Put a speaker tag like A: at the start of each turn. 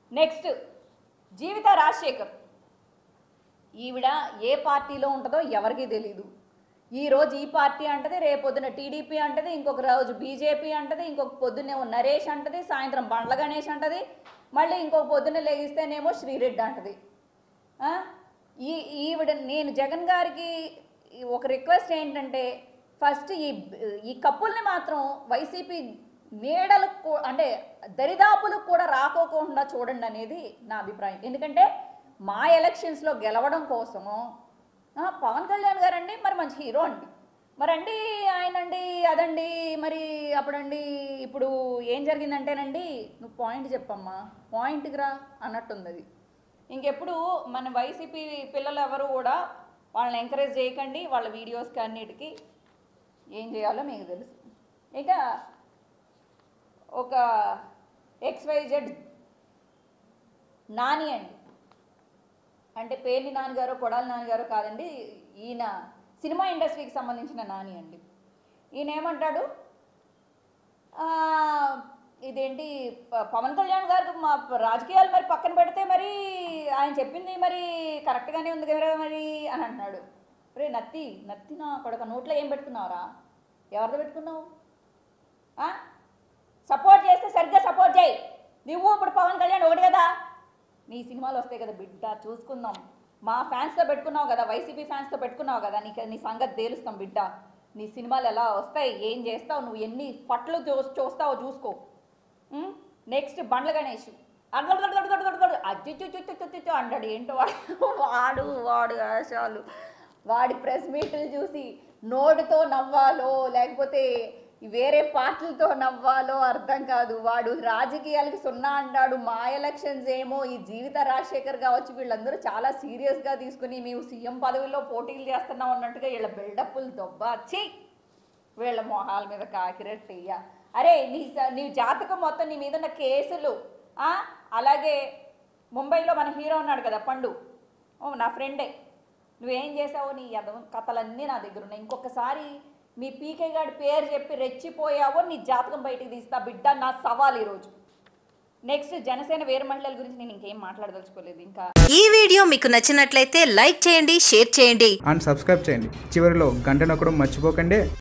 A: Next జీవిత రాజశేఖర్ ఈవిడ ఏ పార్టీలో ఉంటుందో ఎవరికీ తెలియదు ఈ రోజు ఈ పార్టీ అంటది రేపు పొద్దున టీడీపీ అంటది ఇంకొక రోజు బీజేపీ అంటది ఇంకొక పొద్దున్నేమో నరేష్ అంటది సాయంత్రం బండ్ల గణేష్ అంటది మళ్ళీ ఇంకొక పొద్దున్న లెగిస్తేనేమో శ్రీరెడ్డి అంటది ఆ? ఈ ఈవిడ నేను జగన్ గారికి ఈ ఒక రిక్వెస్ట్ ఏంటంటే ఫస్ట్ ఈ ఈ కప్పుల్ని మాత్రం వైసీపీ నీడలకు కూ- అంటే దరిదాపులకు కూడా రాకోకుండా చూడండి అనేది నా అభిప్రాయం ఎందుకంటే మా ఎలక్షన్స్లో గెలవడం కోసము ఆ, పవన్ కళ్యాణ్ గారండి మరి మంచి హీరో అండి మరండి ఆయనండి అదండి మరి అప్పుడండి ఇప్పుడు ఏం జరిగిందంటేనండి నువ్వు పాయింట్ చెప్పమ్మా పాయింట్కి రా అన్నట్టుంది అది ఇంకెప్పుడు మన వైసీపీ పిల్లలు ఎవరు కూడా వాళ్ళని ఎంకరేజ్ చేయకండి వాళ్ళ వీడియోస్కి అన్నిటికీ ఏం చేయాలో మీకు తెలుసు ఇక ఒక ఎక్స్వైజెడ్ నాని అండి అంటే పేర్ని నాన్నగారు కొడాలి నాన్నగారు కాదండి ఈయన సినిమా ఇండస్ట్రీకి సంబంధించిన నాని అండి ఈయన ఏమంటాడు ఆ, ఇదేంటి ప- పవన్ కళ్యాణ్ గారు మా రాజకీయాలు మరి పక్కన పెడితే మరి ఆయన చెప్పింది మరి కరెక్ట్గానే ఉంది కదా మరి అని అంటున్నాడు రే నత్తి నత్తి నా కొడక నోట్లో ఏం పెట్టుకున్నావురా ఎవరితో పెట్టుకున్నావు ఆ? సపోర్ట్ చేస్తే సరిగ్గా సపోర్ట్ చేయి నువ్వు ఇప్పుడు పవన్ కళ్యాణ్ ఒకటి కదా నీ సినిమాలు వస్తాయి కదా బిడ్డ చూసుకుందాం మా ఫ్యాన్స్తో పెట్టుకున్నావు కదా వైసీపీ ఫ్యాన్స్తో పెట్టుకున్నావు కదా నీకు నీ సంగతి తేలుస్తాం బిడ్డ నీ సినిమాలు ఎలా వస్తాయి ఏం చేస్తావు నువ్వు ఎన్ని పట్లు చూ చూస్తావో చూసుకో నెక్స్ట్ బండ్ల గణేష్ అజ్జు అంటాడు ఏంటో వాడు వాడు వాడు ఆశాలు వాడి ప్రెస్ మీట్లు చూసి నోటితో నవ్వాలో లేకపోతే వేరే పార్టీలతో నవ్వాలో అర్థం కాదు వాడు రాజకీయాలకి సున్నా అంటాడు మా ఎలక్షన్స్ ఏమో ఈ జీవిత రాజశేఖర్ కావచ్చు వీళ్ళందరూ చాలా సీరియస్గా తీసుకుని మేము సీఎం పదవిలో పోటీలు చేస్తున్నాం అన్నట్టుగా వీళ్ళ బిల్డప్లు దొబ్బాచి వీళ్ళ మొహాల మీద కాకిరెట్టయ్య అరే నీ స- నీ జాతకం మొత్తం నీ మీద ఉన్న కేసులు ఆ, అలాగే ముంబైలో మన హీరో ఉన్నాడు కదా పండు ఓ నా ఫ్రెండే నువ్వేం చేసావో నీ యదవ కథలన్నీ నా దగ్గర ఉన్నాయి ఇంకొకసారి మీ పీకే గారి పేరు చెప్పి రెచ్చిపోయావో నీ జాతకం బయటికి తీస్తా బిడ్డ నా సవాల్ ఈరోజు నెక్స్ట్ జనసేన వేరు మహిళల గురించి నేను ఇంకేం మాట్లాడదలుచుకోలేదు ఇంకా
B: ఈ వీడియో మీకు నచ్చినట్లయితే లైక్ చేయండి షేర్ చేయండి
C: అండ్ సబ్స్క్రైబ్ చేయండి చివరిలో గంట నొక్కడం మర్చిపోకండి